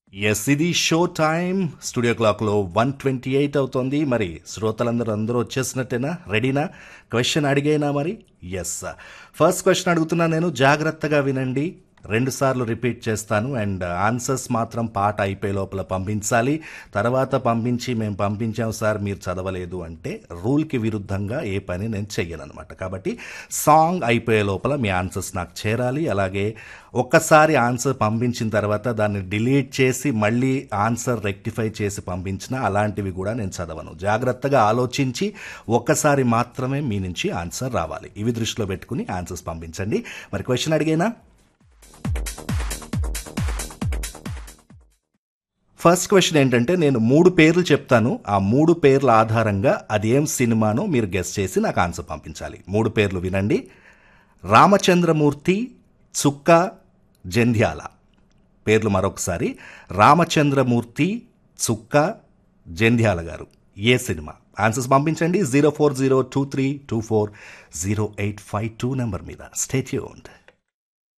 yes ఇది show time studio క్లాక్లో one twenty eight అవుతోంది మరి శ్రోతలందరూ అందరూ వచ్చేసినట్టేనా రెడీనా క్వశ్చన్ అడిగేనా మరి ఎస్ ఫస్ట్ క్వశ్చన్ అడుగుతున్నా నేను జాగ్రత్తగా వినండి రెండు సార్లు రిపీట్ చేస్తాను అండ్ ఆన్సర్స్ మాత్రం పాట అయిపోయే లోపల పంపించాలి తర్వాత పంపించి మేము పంపించాం సార్ మీరు చదవలేదు అంటే రూల్కి విరుద్ధంగా ఏ పని నేను చెయ్యనమాట కాబట్టి సాంగ్ అయిపోయే లోపల మీ ఆన్సర్స్ నాకు చేరాలి అలాగే ఒక్కసారి ఆన్సర్ పంపించిన తర్వాత దాన్ని డిలీట్ చేసి మళ్ళీ ఆన్సర్ రెక్టిఫై చేసి పంపించిన అలాంటివి కూడా నేను చదవను జాగ్రత్తగా ఆలోచించి ఒక్కసారి మాత్రమే మీ నుంచి ఆన్సర్ రావాలి ఇవి దృష్టిలో పెట్టుకుని ఆన్సర్స్ పంపించండి మరి క్వశ్చన్ అడిగేనా ఫస్ట్ క్వశ్చన్ ఏంటంటే నేను మూడు పేర్లు చెప్తాను ఆ మూడు పేర్ల ఆధారంగా అది ఏం సినిమానో మీరు గెస్ట్ చేసి నాకు ఆన్సర్ పంపించాలి మూడు పేర్లు వినండి రామచంద్రమూర్తి చుక్క జంధ్యాల పేర్లు మరొకసారి రామచంద్రమూర్తి చుక్క జంధ్యాల గారు ఏ సినిమా ఆన్సర్స్ పంపించండి zero four zero two three two four zero eight five two number మీద స్టేట్యూన్డ్